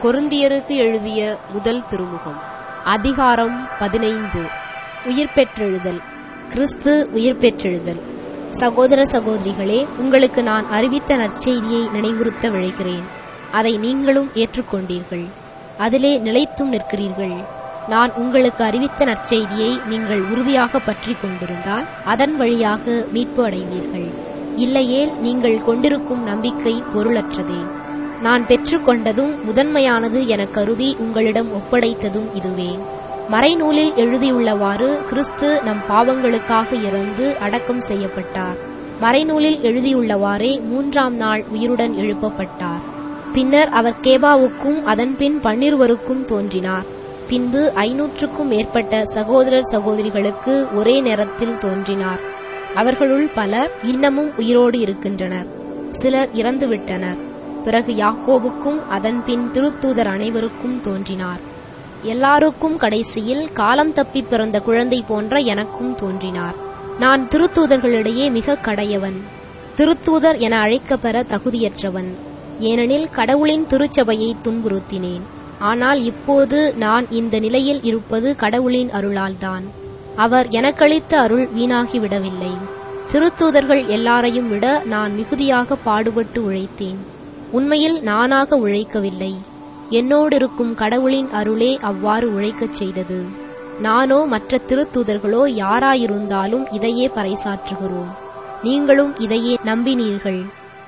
கொருந்தியருக்கு எழுதிய முதல் திருமுகம் அதிகாரம் பதினைந்து உயிர் பெற்றெழுதல் கிறிஸ்து உயிர் பெற்றெழுதல் சகோதர சகோதரிகளே உங்களுக்கு நான் அறிவித்த நற்செய்தியை நினைவுறுத்த விழைகிறேன் அதை நீங்களும் ஏற்றுக்கொண்டீர்கள் அதிலே நிலைத்தும் நிற்கிறீர்கள் நான் உங்களுக்கு அறிவித்த நற்செய்தியை நீங்கள் உறுதியாக பற்றிக் கொண்டிருந்தால் அதன் வழியாக மீட்பு அடைவீர்கள் இல்லையேல் நீங்கள் கொண்டிருக்கும் நம்பிக்கை பொருளற்றதே நான் பெற்றுக்கொண்டதும் முதன்மையானது என கருதி உங்களிடம் ஒப்படைத்ததும் இதுவே மறைநூலில் எழுதியுள்ளவாறு கிறிஸ்து நம் பாவங்களுக்காக இறந்து அடக்கம் செய்யப்பட்டார் மறைநூலில் எழுதியுள்ளவாறே மூன்றாம் நாள் உயிருடன் எழுப்பப்பட்டார் பின்னர் அவர் கேபாவுக்கும் அதன்பின் பன்னிருவருக்கும் தோன்றினார் பின்பு ஐநூற்றுக்கும் மேற்பட்ட சகோதரர் சகோதரிகளுக்கு ஒரே நேரத்தில் தோன்றினார் அவர்களுள் பலர் இன்னமும் உயிரோடு இருக்கின்றனர் சிலர் இறந்துவிட்டனர் பிறகு யாக்கோபுக்கும் அதன்பின் திருத்தூதர் அனைவருக்கும் தோன்றினார் எல்லாருக்கும் கடைசியில் காலம் தப்பி பிறந்த குழந்தை போன்ற எனக்கும் தோன்றினார் நான் திருத்தூதர்களிடையே மிக கடையவன் திருத்தூதர் என அழைக்கப்பெற தகுதியற்றவன் ஏனெனில் கடவுளின் திருச்சபையை துன்புறுத்தினேன் ஆனால் இப்போது நான் இந்த நிலையில் இருப்பது கடவுளின் அருளால்தான் அவர் எனக்களித்த அருள் வீணாகிவிடவில்லை திருத்தூதர்கள் எல்லாரையும் விட நான் மிகுதியாக பாடுபட்டு உழைத்தேன் உண்மையில் நானாக உழைக்கவில்லை என்னோடு இருக்கும் கடவுளின் அருளே அவ்வாறு உழைக்கச் செய்தது நானோ மற்ற திருத்தூதர்களோ யாராயிருந்தாலும் இதையே பறைசாற்றுகிறோம் நீங்களும் இதையே நம்பினீர்கள்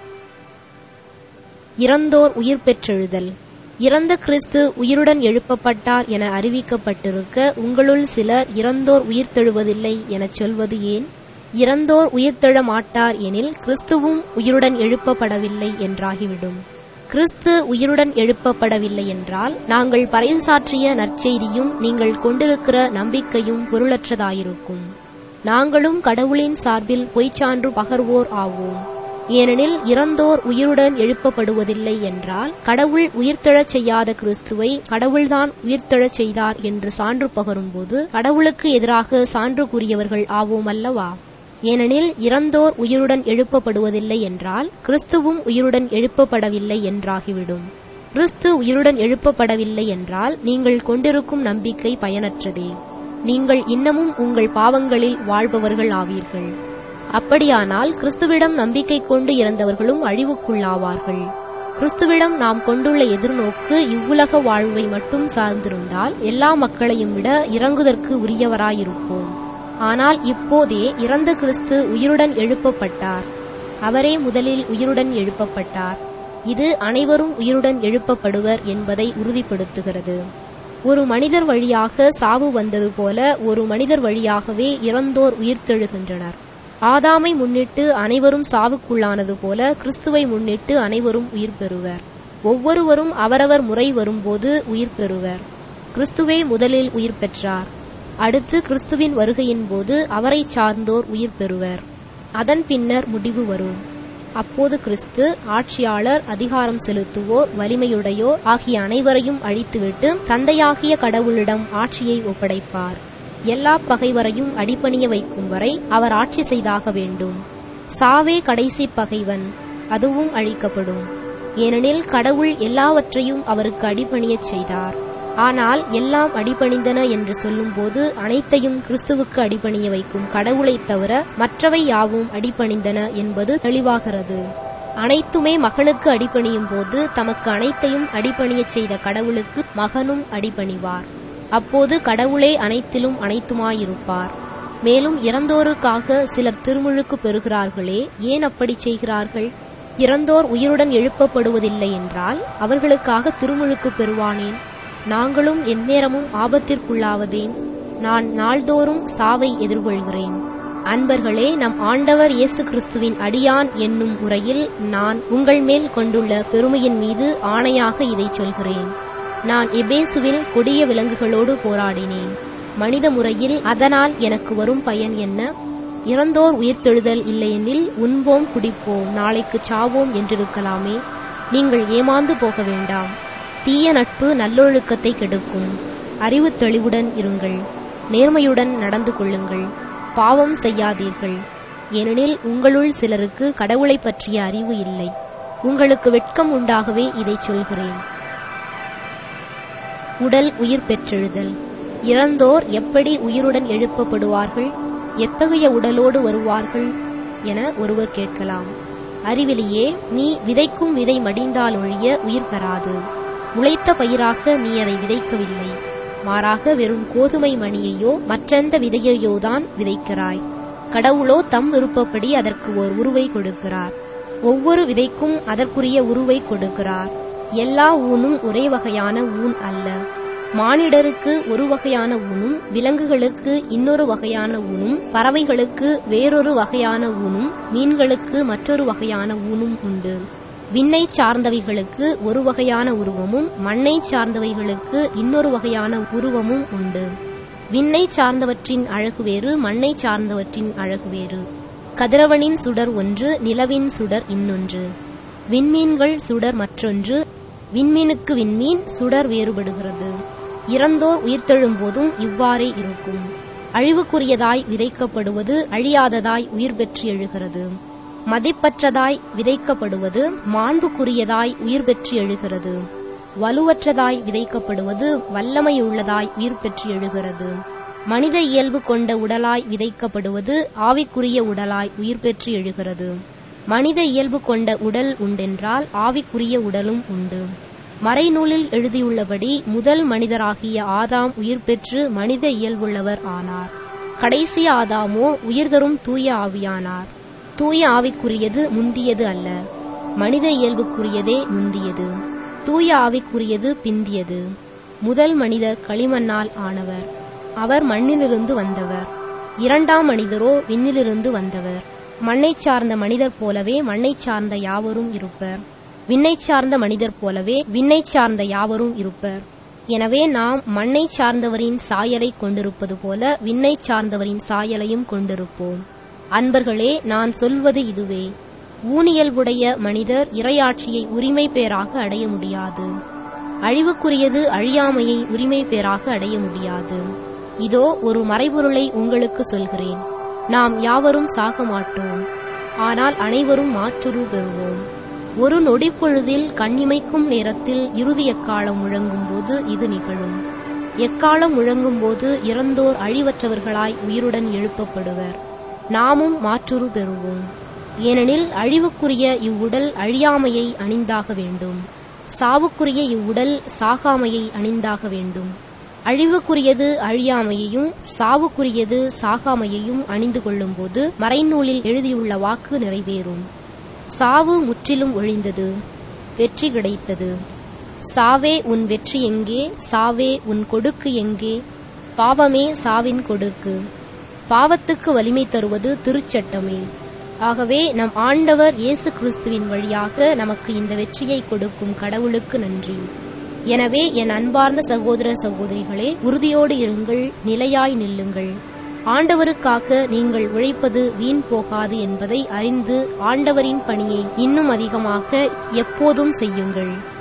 இறந்தோர் உயிர் பெற்றெழுதல் இறந்த கிறிஸ்து உயிருடன் எழுப்பப்பட்டார் என அறிவிக்கப்பட்டிருக்க உங்களுள் சிலர் இறந்தோர் உயிர்த்தெழுவதில்லை எனச் சொல்வது ஏன் இறந்தோர் உயிர்த்தெழ மாட்டார் எனில் கிறிஸ்துவும் உயிருடன் எழுப்பப்படவில்லை என்றாகிவிடும் கிறிஸ்து உயிருடன் எழுப்பப்படவில்லை என்றால் நாங்கள் பறைசாற்றிய நற்செய்தியும் நீங்கள் கொண்டிருக்கிற நம்பிக்கையும் பொருளற்றதாயிருக்கும் நாங்களும் கடவுளின் சார்பில் பொய்ச்சான்று பகர்வோர் ஆவோம் ஏனெனில் இறந்தோர் உயிருடன் எழுப்பப்படுவதில்லை என்றால் கடவுள் உயிர்த்தெழச் செய்யாத கிறிஸ்துவை கடவுள்தான் உயிர்த்தெழச் செய்தார் என்று சான்று பகரும்போது கடவுளுக்கு எதிராக சான்று கூறியவர்கள் ஆவோம் அல்லவா ஏனெனில் இறந்தோர் உயிருடன் எழுப்பப்படுவதில்லை என்றால் கிறிஸ்துவும் உயிருடன் எழுப்பப்படவில்லை என்றாகிவிடும் கிறிஸ்து உயிருடன் எழுப்பப்படவில்லை என்றால் நீங்கள் கொண்டிருக்கும் நம்பிக்கை பயனற்றதே நீங்கள் இன்னமும் உங்கள் பாவங்களில் வாழ்பவர்கள் ஆவீர்கள் அப்படியானால் கிறிஸ்துவிடம் நம்பிக்கை கொண்டு இறந்தவர்களும் அழிவுக்குள்ளாவார்கள் கிறிஸ்துவிடம் நாம் கொண்டுள்ள எதிர்நோக்கு இவ்வுலக வாழ்வை மட்டும் சார்ந்திருந்தால் எல்லா மக்களையும் விட இறங்குதற்கு உரியவராயிருப்போம் ஆனால் இப்போதே இறந்த கிறிஸ்து உயிருடன் எழுப்பப்பட்டார் அவரே முதலில் உயிருடன் எழுப்பப்பட்டார் இது அனைவரும் உயிருடன் எழுப்பப்படுவர் என்பதை உறுதிப்படுத்துகிறது ஒரு மனிதர் வழியாக சாவு வந்தது போல ஒரு மனிதர் வழியாகவே இறந்தோர் உயிர்த்தெழுகின்றனர் ஆதாமை முன்னிட்டு அனைவரும் சாவுக்குள்ளானது போல கிறிஸ்துவை முன்னிட்டு அனைவரும் உயிர் பெறுவர் ஒவ்வொருவரும் அவரவர் முறை வரும்போது உயிர் பெறுவர் கிறிஸ்துவே முதலில் உயிர் பெற்றார் அடுத்து கிறிஸ்துவின் வருகையின் போது அவரை சார்ந்தோர் உயிர் பெறுவர் அதன் பின்னர் முடிவு வரும் அப்போது கிறிஸ்து ஆட்சியாளர் அதிகாரம் செலுத்துவோர் வலிமையுடையோர் ஆகிய அனைவரையும் அழித்துவிட்டு தந்தையாகிய கடவுளிடம் ஆட்சியை ஒப்படைப்பார் எல்லா பகைவரையும் அடிபணிய வைக்கும் வரை அவர் ஆட்சி செய்தாக வேண்டும் சாவே கடைசி பகைவன் அதுவும் அழிக்கப்படும் ஏனெனில் கடவுள் எல்லாவற்றையும் அவருக்கு அடிபணியச் செய்தார் ஆனால் எல்லாம் அடிபணிந்தன என்று சொல்லும்போது அனைத்தையும் கிறிஸ்துவுக்கு அடிபணிய வைக்கும் கடவுளைத் தவிர மற்றவை யாவும் அடிபணிந்தன என்பது தெளிவாகிறது அனைத்துமே மகனுக்கு அடிபணியும் போது தமக்கு அனைத்தையும் அடிபணியச் செய்த கடவுளுக்கு மகனும் அடிபணிவார் அப்போது கடவுளே அனைத்திலும் அனைத்துமாயிருப்பார் மேலும் இறந்தோருக்காக சிலர் திருமுழுக்கு பெறுகிறார்களே ஏன் அப்படி செய்கிறார்கள் இறந்தோர் உயிருடன் எழுப்பப்படுவதில்லை என்றால் அவர்களுக்காக திருமுழுக்கு பெறுவானேன் நாங்களும் எந்நேரமும் ஆபத்திற்குள்ளாவதேன் நான் நாள்தோறும் சாவை எதிர்கொள்கிறேன் அன்பர்களே நம் ஆண்டவர் இயேசு கிறிஸ்துவின் அடியான் என்னும் முறையில் நான் உங்கள் மேல் கொண்டுள்ள பெருமையின் மீது ஆணையாக இதை சொல்கிறேன் நான் எபேசுவில் கொடிய விலங்குகளோடு போராடினேன் மனித முறையில் அதனால் எனக்கு வரும் பயன் என்ன இறந்தோர் உயிர்த்தெழுதல் இல்லையெனில் உண்போம் குடிப்போம் நாளைக்கு சாவோம் என்றிருக்கலாமே நீங்கள் ஏமாந்து போக வேண்டாம் தீய நட்பு நல்லொழுக்கத்தை கெடுக்கும் அறிவு தெளிவுடன் இருங்கள் நேர்மையுடன் நடந்து கொள்ளுங்கள் பாவம் செய்யாதீர்கள் ஏனெனில் உங்களுள் சிலருக்கு கடவுளைப் பற்றிய அறிவு இல்லை உங்களுக்கு வெட்கம் உண்டாகவே இதைச் சொல்கிறேன் உடல் உயிர் பெற்றெழுதல் இறந்தோர் எப்படி உயிருடன் எழுப்பப்படுவார்கள் எத்தகைய உடலோடு வருவார்கள் என ஒருவர் கேட்கலாம் அறிவிலியே நீ விதைக்கும் விதை மடிந்தால் ஒழிய உயிர் பெறாது முளைத்த பயிராக நீ அதை விதைக்கவில்லை மாறாக வெறும் கோதுமை மணியையோ மற்றெந்த விதையையோ தான் விதைக்கிறாய் கடவுளோ தம் விருப்பப்படி அதற்கு ஓர் உருவை கொடுக்கிறார் ஒவ்வொரு விதைக்கும் அதற்குரிய உருவை கொடுக்கிறார் எல்லா ஊனும் ஒரே வகையான ஊன் அல்ல மானிடருக்கு ஒரு வகையான ஊனும் விலங்குகளுக்கு இன்னொரு வகையான ஊனும் பறவைகளுக்கு வேறொரு வகையான ஊனும் மீன்களுக்கு மற்றொரு வகையான ஊனும் உண்டு விண்ணை சார்ந்தவைகளுக்கு ஒரு வகையான உருவமும் மண்ணை சார்ந்தவைகளுக்கு இன்னொரு வகையான உருவமும் உண்டு விண்ணை சார்ந்தவற்றின் அழகு வேறு மண்ணை சார்ந்தவற்றின் அழகு வேறு கதிரவனின் சுடர் ஒன்று நிலவின் சுடர் இன்னொன்று விண்மீன்கள் சுடர் மற்றொன்று விண்மீனுக்கு விண்மீன் சுடர் வேறுபடுகிறது இறந்தோர் உயிர்த்தெழும் போதும் இவ்வாறே இருக்கும் அழிவுக்குரியதாய் விதைக்கப்படுவது அழியாததாய் உயிர் பெற்று எழுகிறது மதிப்பற்றதாய் விதைக்கப்படுவது மாண்புக்குரியதாய் உயிர் பெற்று எழுகிறது வலுவற்றதாய் விதைக்கப்படுவது வல்லமையுள்ளதாய் உயிர் பெற்று எழுகிறது மனித இயல்பு கொண்ட உடலாய் விதைக்கப்படுவது ஆவிக்குரிய உடலாய் உயிர் பெற்று எழுகிறது மனித இயல்பு கொண்ட உடல் உண்டென்றால் ஆவிக்குரிய உடலும் உண்டு மறைநூலில் எழுதியுள்ளபடி முதல் மனிதராகிய ஆதாம் உயிர் பெற்று மனித இயல்புள்ளவர் ஆனார் கடைசி ஆதாமோ உயிர் தரும் தூய ஆவியானார் தூய ஆவிக்குரியது முந்தியது அல்ல மனித இயல்புக்குரியதே முந்தியது தூய ஆவிக்குரியது பிந்தியது முதல் மனிதர் களிமண்ணால் ஆனவர் அவர் மண்ணிலிருந்து வந்தவர் இரண்டாம் மனிதரோ விண்ணிலிருந்து வந்தவர் மண்ணைச் சார்ந்த மனிதர் போலவே மண்ணைச் சார்ந்த யாவரும் இருப்பர் விண்ணைச் சார்ந்த மனிதர் போலவே விண்ணைச் சார்ந்த யாவரும் இருப்பர் எனவே நாம் மண்ணைச் சார்ந்தவரின் சாயலை கொண்டிருப்பது போல விண்ணைச் சார்ந்தவரின் சாயலையும் கொண்டிருப்போம் அன்பர்களே நான் சொல்வது இதுவே ஊனியல்புடைய மனிதர் இறையாட்சியை உரிமை பேராக அடைய முடியாது அழிவுக்குரியது அழியாமையை உரிமை பேராக அடைய முடியாது இதோ ஒரு மறைபொருளை உங்களுக்கு சொல்கிறேன் நாம் யாவரும் சாக மாட்டோம் ஆனால் அனைவரும் மாற்றுரு பெறுவோம் ஒரு நொடிப்பொழுதில் கண்ணிமைக்கும் நேரத்தில் இறுதி எக்காலம் முழங்கும் போது இது நிகழும் எக்காலம் முழங்கும் போது இறந்தோர் அழிவற்றவர்களாய் உயிருடன் எழுப்பப்படுவர் நாமும் மாற்றுரு பெறுவோம் ஏனெனில் அழிவுக்குரிய இவ்வுடல் அழியாமையை அணிந்தாக வேண்டும் சாவுக்குரிய இவ்வுடல் சாகாமையை அணிந்தாக வேண்டும் அழிவுக்குரியது அழியாமையையும் சாவுக்குரியது சாகாமையையும் அணிந்து கொள்ளும்போது மறைநூலில் எழுதியுள்ள வாக்கு நிறைவேறும் சாவு முற்றிலும் ஒழிந்தது வெற்றி கிடைத்தது சாவே உன் வெற்றி எங்கே சாவே உன் கொடுக்கு எங்கே பாவமே சாவின் கொடுக்கு பாவத்துக்கு வலிமை தருவது திருச்சட்டமே ஆகவே நம் ஆண்டவர் இயேசு கிறிஸ்துவின் வழியாக நமக்கு இந்த வெற்றியை கொடுக்கும் கடவுளுக்கு நன்றி எனவே என் அன்பார்ந்த சகோதர சகோதரிகளே உறுதியோடு இருங்கள் நிலையாய் நில்லுங்கள் ஆண்டவருக்காக நீங்கள் உழைப்பது வீண் போகாது என்பதை அறிந்து ஆண்டவரின் பணியை இன்னும் அதிகமாக எப்போதும் செய்யுங்கள்